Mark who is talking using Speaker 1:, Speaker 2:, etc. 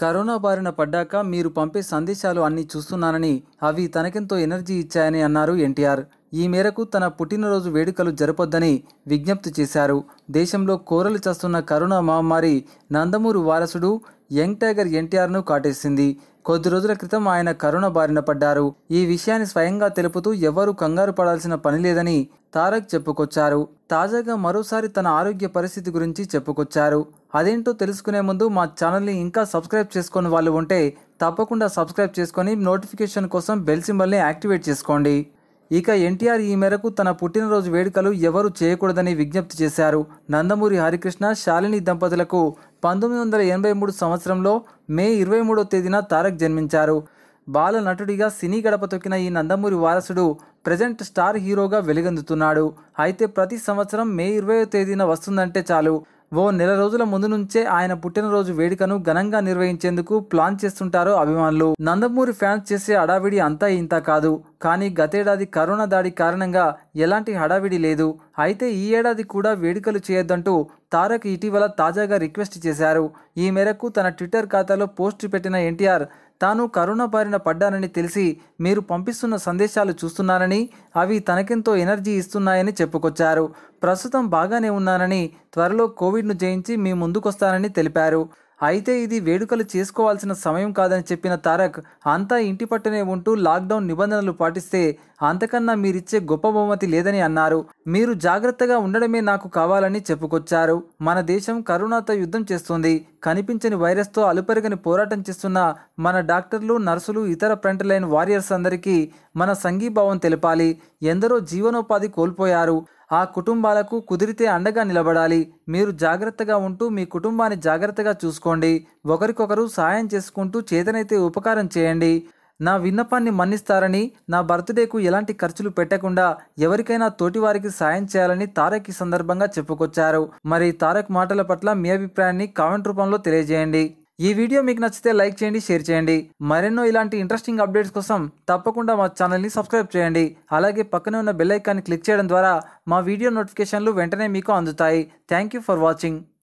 Speaker 1: corona బారిన పడ్డాక మీరు పంపే సందేశాలు అన్నీ చూస్తున్నానని అవి తనకెంతో ఎనర్జీ ఇచ్చాయని అన్నారు ఎన్టీఆర్ ఈ మేరకు తన పుట్టినరోజు వేడుకలు జరపొద్దని విజ్ఞప్తి చేశారు దేశంలో కోరలు చస్తున్న కరోనా మహమ్మారి నందమూరి వారసుడు యంగ్ టైగర్ ఎన్టీఆర్ను కాటేసింది కొద్ది రోజుల క్రితం ఆయన కరోనా బారిన పడ్డారు ఈ విషయాన్ని స్వయంగా తెలుపుతూ ఎవరూ కంగారు పడాల్సిన పని లేదని తారక్ చెప్పుకొచ్చారు తాజాగా మరోసారి తన ఆరోగ్య పరిస్థితి గురించి చెప్పుకొచ్చారు అదేంటో తెలుసుకునే ముందు మా ఛానల్ని ఇంకా సబ్స్క్రైబ్ చేసుకుని వాళ్ళు ఉంటే తప్పకుండా సబ్స్క్రైబ్ చేసుకొని నోటిఫికేషన్ కోసం బెల్ సింబల్ని యాక్టివేట్ చేసుకోండి ఇక ఎన్టీఆర్ ఈ మేరకు తన పుట్టినరోజు వేడుకలు ఎవరు చేయకూడదని విజ్ఞప్తి చేశారు నందమూరి హరికృష్ణ శాలిని దంపతులకు పంతొమ్మిది వందల ఎనభై మూడు సంవత్సరంలో మే ఇరవై మూడో తేదీన తారక్ జన్మించారు బాల నటుడిగా సినీ గడప తొక్కిన ఈ నందమూరి వారసుడు ప్రజెంట్ స్టార్ హీరోగా వెలుగొందుతున్నాడు అయితే ప్రతి సంవత్సరం మే ఇరవయో తేదీన వస్తుందంటే చాలు ఓ నెల రోజుల ముందు నుంచే ఆయన పుట్టినరోజు వేడుకను ఘనంగా నిర్వహించేందుకు ప్లాన్ చేస్తుంటారు అభిమానులు నందమూరి ఫ్యాన్స్ చేసే హడావిడి అంతా ఇంత కాదు కానీ గతేడాది కరోనా దాడి కారణంగా ఎలాంటి హడావిడి లేదు అయితే ఈ ఏడాది కూడా వేడుకలు చేయొద్దంటూ తారక్ ఇటీవల తాజాగా రిక్వెస్ట్ చేశారు ఈ మేరకు తన ట్విట్టర్ ఖాతాలో పోస్ట్ పెట్టిన ఎన్టీఆర్ తాను కరోనా బారిన పడ్డానని తెలిసి మీరు పంపిస్తున్న సందేశాలు చూస్తున్నానని అవి తనకెంతో ఎనర్జీ ఇస్తున్నాయని చెప్పుకొచ్చారు ప్రస్తుతం బాగానే ఉన్నానని త్వరలో కోవిడ్ను జయించి మీ ముందుకొస్తానని తెలిపారు అయితే ఇది వేడుకలు చేసుకోవాల్సిన సమయం కాదని చెప్పిన తారక్ అంతా ఇంటి పట్టునే ఉంటూ లాక్డౌన్ నిబంధనలు పాటిస్తే అంతకన్నా మీరిచ్చే గొప్ప బహుమతి లేదని అన్నారు మీరు జాగ్రత్తగా ఉండడమే నాకు కావాలని చెప్పుకొచ్చారు మన దేశం కరోనాతో యుద్ధం చేస్తుంది కనిపించని వైరస్తో అలుపెరగని పోరాటం చేస్తున్న మన డాక్టర్లు నర్సులు ఇతర ఫ్రంట్ లైన్ వారియర్స్ అందరికీ మన సంఘీభావం తెలపాలి ఎందరో జీవనోపాధి కోల్పోయారు ఆ కుటుంబాలకు కుదిరితే అండగా నిలబడాలి మీరు జాగ్రత్తగా ఉంటూ మీ కుటుంబాన్ని జాగ్రత్తగా చూసుకోండి ఒకరికొకరు సాయం చేసుకుంటూ చేతనైతే ఉపకారం చేయండి నా విన్నపాన్ని మన్నిస్తారని నా బర్త్డేకు ఎలాంటి ఖర్చులు పెట్టకుండా ఎవరికైనా తోటివారికి సాయం చేయాలని తారక్ ఈ సందర్భంగా చెప్పుకొచ్చారు మరి తారక్ మాటల పట్ల మీ అభిప్రాయాన్ని కామెంట్ రూపంలో తెలియజేయండి ఈ వీడియో మీకు నచ్చితే లైక్ చేయండి షేర్ చేయండి మరెన్నో ఇలాంటి ఇంట్రెస్టింగ్ అప్డేట్స్ కోసం తప్పకుండా మా ఛానల్ని సబ్స్క్రైబ్ చేయండి అలాగే పక్కనే ఉన్న బెల్ ఐకాన్ని క్లిక్ చేయడం ద్వారా మా వీడియో నోటిఫికేషన్లు వెంటనే మీకు అందుతాయి థ్యాంక్ యూ ఫర్ వాచింగ్